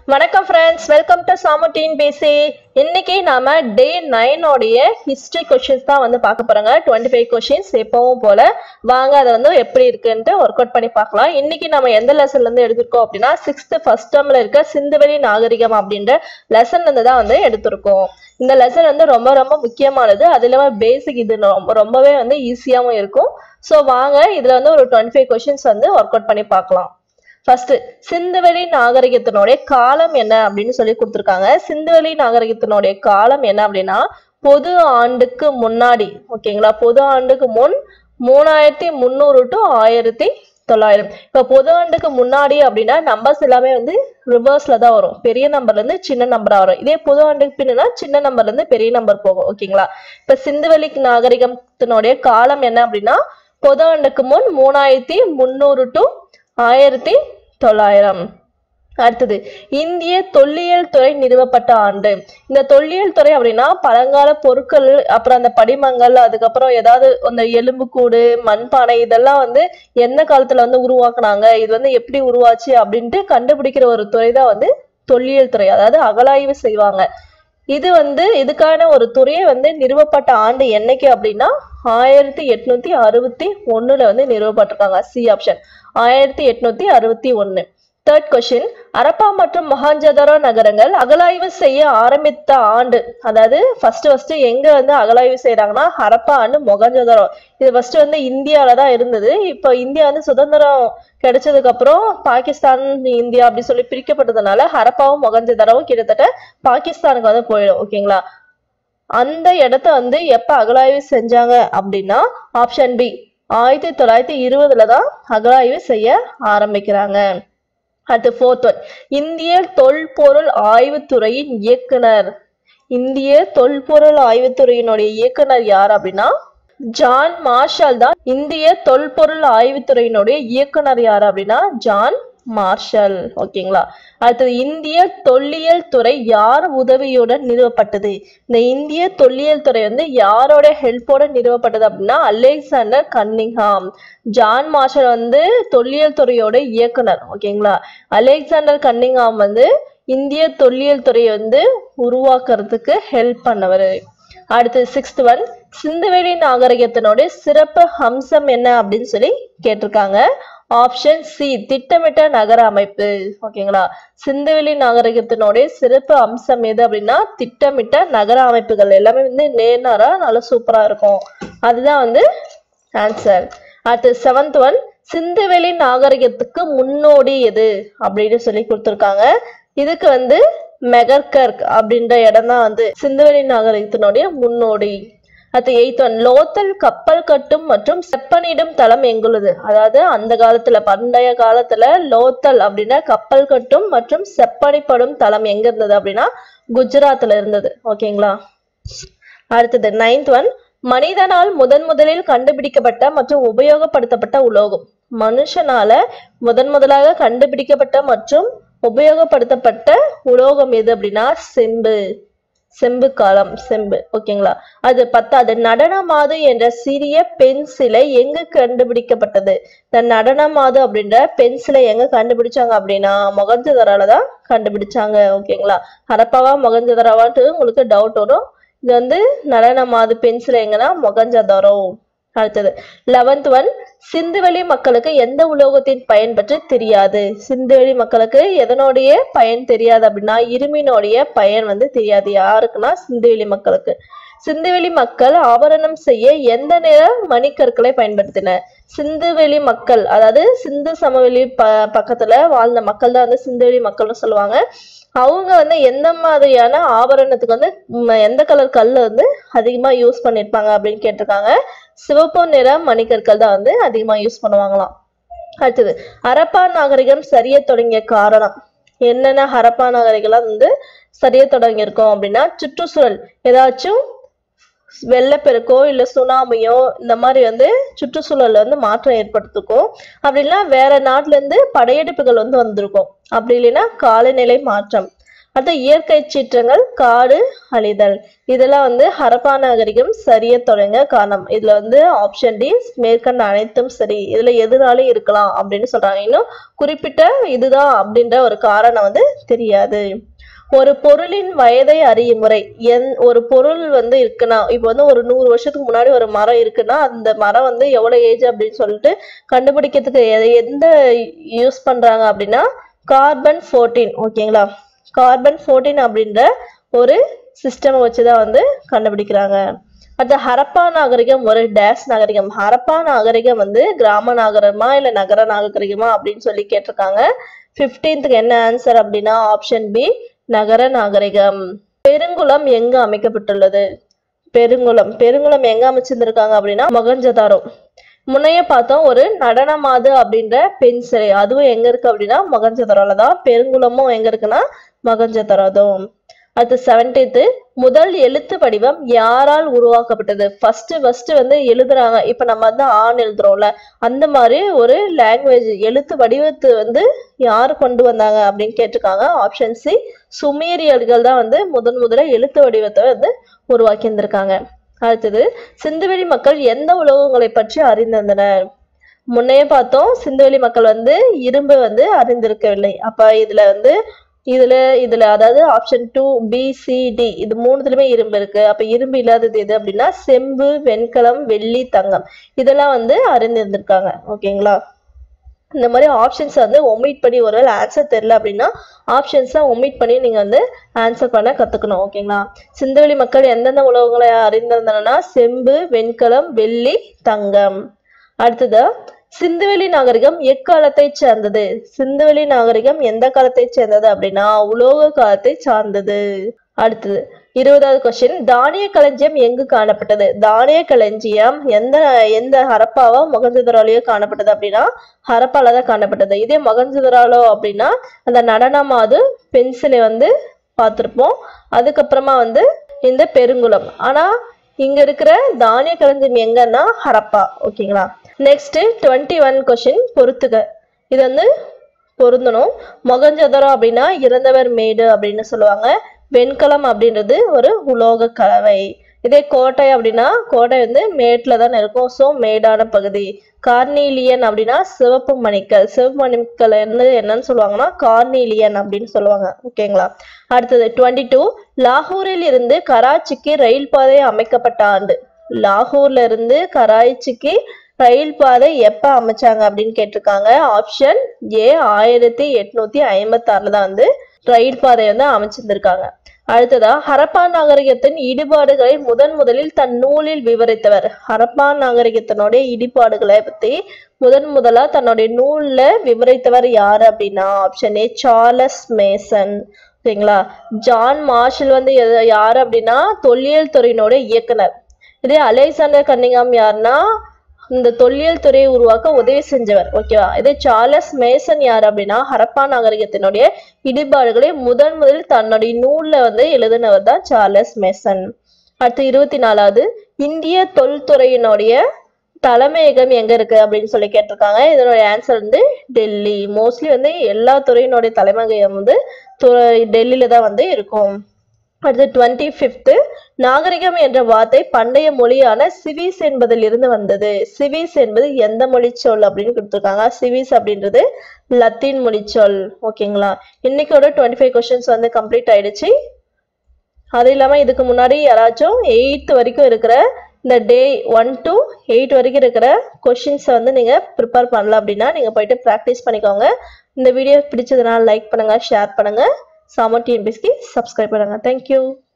வணக்கம் friends welcome to சாமு டீன் பேசி இன்னைக்கு நாம டே நைனோடைய ஹிஸ்டரி கொஷின்ஸ் தான் வந்து பார்க்க போறோங்க டுவெண்ட்டி ஃபைவ் கொஷின்ஸ் எப்பவும் போல வாங்க அதை வந்து எப்படி இருக்குன்ட்டு ஒர்க் அவுட் பண்ணி பார்க்கலாம் இன்னைக்கு நம்ம எந்த லெசன்ல இருந்து எடுத்திருக்கோம் அப்படின்னா சிக்ஸ்த் ஃபர்ஸ்ட் டேர்ம்ல இருக்க சிந்துவெளி நாகரிகம் அப்படின்ற லெசன்ல இருந்து தான் வந்து எடுத்திருக்கோம் இந்த லெசன் வந்து ரொம்ப ரொம்ப முக்கியமானது அது இல்லாம பேசிக் இது ரொம்ப- ரொம்பவே வந்து ஈஸியாவும் இருக்கும் ஸோ வாங்க இதுல வந்து ஒரு டுவெண்ட்டி ஃபைவ் கொஷின்ஸ் வந்து ஒர்க் அவுட் பண்ணி பார்க்கலாம் ஃபர்ஸ்ட் சிந்துவெளி நாகரிகத்தினுடைய காலம் என்ன அப்படின்னு சொல்லி கொடுத்துருக்காங்க சிந்துவெளி நாகரிகத்தினுடைய காலம் என்ன அப்படின்னா பொது ஆண்டுக்கு முன்னாடி ஓகேங்களா பொது ஆண்டுக்கு முன் மூணாயிரத்தி முந்நூறு டு ஆயிரத்தி தொள்ளாயிரம் இப்ப பொது ஆண்டுக்கு முன்னாடி அப்படின்னா நம்பர்ஸ் எல்லாமே வந்து ரிவர்ஸ்ல தான் வரும் பெரிய நம்பர்ல இருந்து சின்ன நம்பரா வரும் இதே பொது ஆண்டுக்கு பின்னா சின்ன நம்பர்ல இருந்து பெரிய நம்பர் போகும் ஓகேங்களா இப்ப சிந்துவெளி நாகரிகத்தினுடைய காலம் என்ன அப்படின்னா பொது ஆண்டுக்கு முன் மூணாயிரத்தி முந்நூறு டு ஆயிரத்தி தொள்ளாயிரம் அடுத்தது இந்திய தொல்லியல் துறை நிறுவப்பட்ட ஆண்டு இந்த தொல்லியல் துறை அப்படின்னா பழங்கால பொருட்கள் அப்புறம் அந்த படிமங்கள் அதுக்கப்புறம் ஏதாவது அந்த எலும்புக்கூடு மண்பானை இதெல்லாம் வந்து எந்த காலத்துல வந்து உருவாக்குனாங்க இது வந்து எப்படி உருவாச்சு அப்படின்ட்டு கண்டுபிடிக்கிற ஒரு துறை தான் வந்து தொல்லியல் துறை அதாவது அகழாய்வு செய்வாங்க இது வந்து இதுக்கான ஒரு துறையை வந்து நிறுவப்பட்ட ஆண்டு என்னைக்கு அப்படின்னா ஆயிரத்தி எட்நூத்தி அறுபத்தி ஒண்ணுல வந்து நிறுவப்பட்டிருக்காங்க சி ஆப்ஷன் ஆயிரத்தி எட்நூத்தி அறுபத்தி ஒண்ணு தேர்ட் கொஸ்டின் அரப்பா மற்றும் மொஹஞ்சதாரோ நகரங்கள் அகழாய்வு செய்ய ஆரம்பித்த ஆண்டு அதாவது ஃபர்ஸ்ட் ஃபர்ஸ்ட் எங்க வந்து அகழாய்வு செய்யறாங்கன்னா ஹரப்பா அண்ட் மொஹஞ்சதாரோ இது ஃபர்ஸ்ட் வந்து இந்தியால தான் இருந்தது இப்போ இந்தியா வந்து சுதந்திரம் கிடைச்சதுக்கு அப்புறம் பாகிஸ்தான் இந்தியா அப்படி சொல்லி பிரிக்கப்பட்டதுனால ஹரப்பாவும் மொகஞ்சதாரோவும் கிட்டத்தட்ட பாகிஸ்தானுக்கு வந்து போயிடும் ஓகேங்களா அந்த இடத்த வந்து எப்ப அகழாய்வு செஞ்சாங்க அப்படின்னா ஆப்ஷன் பி ஆயிரத்தி தொள்ளாயிரத்தி இருபதுல தான் அகழாய்வு செய்ய ஆரம்பிக்கிறாங்க அடுத்து ஃபோர்த் ஒன் இந்திய தொல்பொருள் ஆய்வுத்துறையின் இயக்குனர் இந்திய தொல்பொருள் ஆய்வுத்துறையினுடைய இயக்குனர் யார் அப்படின்னா ஜான் மார்ஷல் தான் இந்திய தொல்பொருள் ஆய்வுத்துறையினுடைய இயக்குனர் யார் அப்படின்னா ஜான் மார்ஷல் ஓகேங்களா அடுத்தது இந்திய தொல்லியல் துறை யார் உதவியுடன் நிறுவப்பட்டது இந்த இந்திய தொல்லியல் துறை வந்து யாரோட ஹெல்ப்போட நிறுவப்பட்டது அப்படின்னா அலெக்சாண்டர் கன்னிங்ஹாம் ஜான் மார்ஷல் வந்து தொல்லியல் துறையோட இயக்குனர் ஓகேங்களா அலெக்சாண்டர் கன்னிங்ஹாம் வந்து இந்திய தொல்லியல் துறையை வந்து உருவாக்குறதுக்கு ஹெல்ப் பண்ணவர் அடுத்து சிக்ஸ்த் ஒன் சிந்துவெளி நாகரிகத்தினுடைய சிறப்பு அம்சம் என்ன அப்படின்னு சொல்லி கேட்டிருக்காங்க ஆப்ஷன் சி திட்டமிட்ட நகர அமைப்பு ஓகேங்களா சிந்துவெளி நாகரிகத்தினுடைய சிறப்பு அம்சம் எது அப்படின்னா திட்டமிட்ட நகர அமைப்புகள் எல்லாமே வந்து நேர்னாரா நல்லா சூப்பரா இருக்கும் அதுதான் வந்து ஆன்சர் அடுத்து செவன்த் ஒன் சிந்துவெளி நாகரிகத்துக்கு முன்னோடி எது அப்படின்னு சொல்லி கொடுத்துருக்காங்க இதுக்கு வந்து மெகர்கர்க் அப்படின்ற இடம் தான் வந்து சிந்துவெளி நாகரிகத்தினுடைய முன்னோடி அடுத்து எயித் ஒன் லோத்தல் கப்பல் கட்டும் மற்றும் செப்பனிடும் தளம் எங்குள்ளது அதாவது அந்த காலத்துல பண்டைய காலத்துல லோத்தல் அப்படின்னா கப்பல் கட்டும் மற்றும் செப்பனிப்படும் தளம் எங்க இருந்தது அப்படின்னா குஜராத்ல இருந்தது ஓகேங்களா அடுத்தது நைன்த் ஒன் மனிதனால் முதன் முதலில் கண்டுபிடிக்கப்பட்ட மற்றும் உபயோகப்படுத்தப்பட்ட உலோகம் மனுஷனால முதன் முதலாக கண்டுபிடிக்கப்பட்ட மற்றும் உபயோகப்படுத்தப்பட்ட உலோகம் எது அப்படின்னா செம்பு செம்பு காலம் செம்பு ஓகேங்களா அது பத்தாவது நடனமாது என்ற சிறிய பெண் சிலை எங்கு கண்டுபிடிக்கப்பட்டது இந்த நடனமாது அப்படின்ற பெண் சிலை எங்க கண்டுபிடிச்சாங்க அப்படின்னா மொகஞ்சதரால தான் கண்டுபிடிச்சாங்க ஓகேங்களா ஹரப்பாவா மொகஞ்சதராவான்ட்டு உங்களுக்கு டவுட் வரும் இது வந்து நடனமாது பெண் சிலை எங்கன்னா மொகஞ்சதரோ அடுத்தது லெவன்த் ஒன் சிந்துவெளி மக்களுக்கு எந்த உலோகத்தின் பயன் பற்றி தெரியாது சிந்துவெளி மக்களுக்கு எதனுடைய பயன் தெரியாது அப்படின்னா இரும்பினுடைய பயன் வந்து தெரியாது யாருக்குன்னா சிந்துவெளி மக்களுக்கு சிந்துவெளி மக்கள் ஆபரணம் செய்ய எந்த நிற மணிக்கற்களை பயன்படுத்தினர் சிந்துவெளி மக்கள் அதாவது சிந்து சமவெளி ப பக்கத்துல வாழ்ந்த மக்கள் தான் வந்து சிந்துவெளி மக்கள்னு சொல்லுவாங்க அவங்க வந்து எந்த மாதிரியான ஆபரணத்துக்கு வந்து ம், எந்த கலர் கல் வந்து அதிகமா யூஸ் பண்ணிருப்பாங்க அப்படின்னு கேட்டிருக்காங்க சிவப்பு நிற மணிக்கற்கள் தான் வந்து அதிகமா யூஸ் பண்ணுவாங்களாம் அடுத்தது ஹரப்பா நாகரிகம் சரிய தொடங்கிய காரணம் என்னென்ன ஹரப்பா நாகரிகம்லாம் வந்து சரிய தொடங்கி இருக்கோம் அப்படின்னா சுற்றுச்சூழல் ஏதாச்சும் வெள்ளப்பெருக்கோ இல்ல சுனாமியோ இந்த மாதிரி வந்து சுற்றுச்சூழல்ல வந்து மாற்றம் ஏற்படுத்திருக்கும் அப்படி இல்லைன்னா வேற நாட்டுல இருந்து படையெடுப்புகள் வந்து வந்திருக்கும் அப்படி இல்லைன்னா காலநிலை மாற்றம் அடுத்து இயற்கை சீற்றங்கள் காடு அழிதல் இதெல்லாம் வந்து ஹரப்பா நாகரிகம் சரிய தொடங்க காரணம் இதுல வந்து ஆப்ஷன் டி மேற்கண்ட அனைத்தும் சரி இதுல எதுனாலும் இருக்கலாம் அப்படின்னு சொல்றாங்க இன்னும் குறிப்பிட்ட இதுதான் அப்படின்ற ஒரு காரணம் வந்து தெரியாது ஒரு பொருளின் வயதை அறியும் முறை என் ஒரு பொருள் வந்து இருக்குன்னா இப்போ வந்து ஒரு நூறு வருஷத்துக்கு முன்னாடி ஒரு மரம் இருக்குன்னா அந்த மரம் வந்து எவ்வளவு ஏஜ் அப்படின்னு சொல்லிட்டு கண்டுபிடிக்கிறதுக்கு எ- எந்த யூஸ் பண்றாங்க அப்படின்னா கார்பன் ஃபோர்டீன் ஓகேங்களா கார்பன் ஃபோர்டீன் அப்படின்ற ஒரு சிஸ்டம் வச்சுதான் வந்து கண்டுபிடிக்கிறாங்க அடுத்து ஹரப்பா நாகரிகம் ஒரு டேஸ் நாகரிகம் ஹரப்பா நாகரிகம் வந்து கிராம நாகரிகமா இல்ல நகர நாகரிகமா அப்படின்னு சொல்லி கேட்டிருக்காங்க 15th என்ன ஆன்சர் அப்படின்னா ஆப்ஷன் பி நகர நாகரிகம் பெருங்குளம் எங்கு அமைக்கப்பட்டுள்ளது பெருங்குளம் பெருங்குளம் எங்க அமைச்சிருந்திருக்காங்க அப்படின்னா மொகஞ்சதாரோ முன்னைய பார்த்தோம் ஒரு நடனமாது அப்படின்ற பெண் சிலை அதுவும் எங்க இருக்கு அப்படின்னா மொகஞ்சதாரோல தான் பெருங்குளமும் எங்க இருக்குன்னா மொகஞ்சதாரோதும் அடுத்து செவன்டீன்த் முதல் எழுத்து வடிவம் யாரால் உருவாக்கப்பட்டது ஃபர்ஸ்ட் ஃபர்ஸ்ட் வந்து எழுதுறாங்க இப்ப நம்ம வந்து ஆண் எழுதுறோம்ல அந்த மாதிரி ஒரு லாங்குவேஜ் எழுத்து வடிவத்தை வந்து யார் கொண்டு வந்தாங்க அப்படின்னு கேட்டிருக்காங்க ஆப்ஷன் சி சுமேரியர்கள் தான் வந்து முதன் முதல்ல எழுத்து வடிவத்தை வந்து உருவாக்கி இருந்திருக்காங்க அடுத்தது சிந்துவெளி மக்கள் எந்த உலோகங்களை பற்றி அறிந்திருந்தனர் முன்னையே பார்த்தோம் சிந்துவெளி மக்கள் வந்து இரும்பு வந்து அறிந்திருக்கவில்லை அப்ப இதுல வந்து இதுல இதுல அதாவது option two B C D இது மூணுத்துலயுமே இரும்பு இருக்கு அப்ப இரும்பு இல்லாதது எது அப்படின்னா செம்பு வெண்கலம் வெள்ளி தங்கம் இதெல்லாம் வந்து அறிந்திருந்திருக்காங்க ஓகேங்களா இந்த மாதிரி ஆப்ஷன்ஸ் வந்து ஒமிட் பண்ணி ஒரு ஆன்சர் தெரியல அப்படின்னா ஆப்ஷன்ஸை ஒமிட் பண்ணி நீங்க வந்து ஆன்சர் பண்ண கத்துக்கணும் ஓகேங்களா சிந்துவெளி மக்கள் எந்தெந்த உலகங்களை அறிந்திருந்தனா செம்பு வெண்கலம் வெள்ளி தங்கம் அடுத்தது சிந்துவெளி நாகரிகம் எக்காலத்தை சேர்ந்தது சிந்துவெளி நாகரிகம் எந்த காலத்தை சேர்ந்தது அப்படின்னா உலோக காலத்தை சார்ந்தது அடுத்தது இருபதாவது கொஸ்டின் தானிய களஞ்சியம் எங்கு காணப்பட்டது தானிய களஞ்சியம் எந்த எந்த ஹரப்பாவோ மொகஞ்சதுராலையோ காணப்பட்டது அப்படின்னா ஹரப்பால தான் காணப்பட்டது இதே மொகஞ்சதுராலோ அப்படின்னா அந்த நடனமாது பென்சிலை வந்து பார்த்திருப்போம் அதுக்கப்புறமா வந்து இந்த பெருங்குளம் ஆனா இங்க இருக்கிற தானிய களஞ்சியம் எங்கன்னா ஹரப்பா ஓகேங்களா நெக்ஸ்ட் டுவெண்ட்டி ஒன் கொஸ்டின் பொறுத்துக இது வந்து பொருந்தணும் மொகஞ்சதரோ அப்படின்னா இறந்தவர் மேடு அப்படின்னு சொல்லுவாங்க வெண்கலம் அப்படின்றது ஒரு உலோக கலவை இதே கோட்டை அப்படின்னா கோட்டை வந்து மேட்ல தான் இருக்கும் ஸோ மேடான பகுதி கார்னீலியன் அப்படின்னா சிவப்பு மணிக்கல் சிவப்பு மணிக்கல் வந்து என்னன்னு சொல்லுவாங்கன்னா கார்னீலியன் அப்படின்னு சொல்லுவாங்க ஓகேங்களா அடுத்தது டுவெண்ட்டி டூ லாகூரில் இருந்து கராச்சிக்கு ரயில் பாதை அமைக்கப்பட்ட ஆண்டு லாகூர்ல இருந்து கராச்சிக்கு ரயில் பாதை எப்ப அமைச்சாங்க அப்படின்னு கேட்டிருக்காங்க ஆப்ஷன் ஏ ஆயிரத்தி எட்நூத்தி ஐம்பத்தி ஆறுல தான் வந்து ரயில் பாதை வந்து அமைச்சிருந்திருக்காங்க அடுத்ததா ஹரப்பா நாகரிகத்தின் இடிபாடுகளை முதன் முதலில் தன் நூலில் விவரித்தவர் ஹரப்பா நாகரிகத்தினுடைய இடிபாடுகளை பத்தி முதன் முதலா தன்னுடைய நூல்ல விவரித்தவர் யாரு அப்படின்னா ஆப்ஷன் ஏ சார்லஸ் மேசன் சரிங்களா ஜான் மார்ஷல் வந்து எது- யாரு அப்படின்னா தொல்லியல் துறையினோட இயக்குனர் இதே அலெக்சாண்டர் கன்னிங்காம் யாருன்னா இந்த தொல்லியல் துறையை உருவாக்க உதவி செஞ்சவர் ஓகேவா இதே சார்லஸ் மேசன் யார் அப்படின்னா ஹரப்பா நாகரிகத்தினுடைய இடிபாடுகளை முதன் முதலில் தன்னுடைய நூல்ல வந்து எழுதினவர் தான் சார்லஸ் மேசன் அடுத்து இருபத்தி நாலாவது இந்திய தொல்துறையினுடைய தலைமையகம் எங்க இருக்கு அப்படின்னு சொல்லி கேட்டிருக்காங்க இதனுடைய ஆன்சர் வந்து டெல்லி மோஸ்ட்லி வந்து எல்லா துறையினுடைய தலைமையகம் வந்து துறை- டெல்லியில தான் வந்து இருக்கும் அடுத்து டுவெண்ட்டி ஃபிஃப்த்து நாகரிகம் என்ற வார்த்தை பண்டைய மொழியான சிவிஸ் என்பதில் இருந்து வந்தது சிவிஸ் என்பது எந்த மொழிச்சொல் அப்படின்னு கொடுத்துருக்காங்க சிவிஸ் அப்படின்றது லத்தீன் மொழிச்சொல் ஓகேங்களா இன்னைக்கோட டுவெண்ட்டி ஃபைவ் கொஸ்டின்ஸ் வந்து கம்ப்ளீட் ஆயிடுச்சு அது இல்லாம இதுக்கு முன்னாடி யாராச்சும் எயித் வரைக்கும் இருக்கிற இந்த டே ஒன் to எயிட் வரைக்கும் இருக்கிற கொஷின்ஸை வந்து நீங்க ப்ரிப்பேர் பண்ணல அப்படின்னா நீங்க போயிட்டு ப்ராக்டிஸ் பண்ணிக்கோங்க இந்த வீடியோ பிடிச்சதுனால லைக் பண்ணுங்க ஷேர் பண்ணுங்க சாமர் டிஎன்பிஎஸ்க்கு சப்ஸ்கிரைப் பண்ணுங்க தேங்க்யூ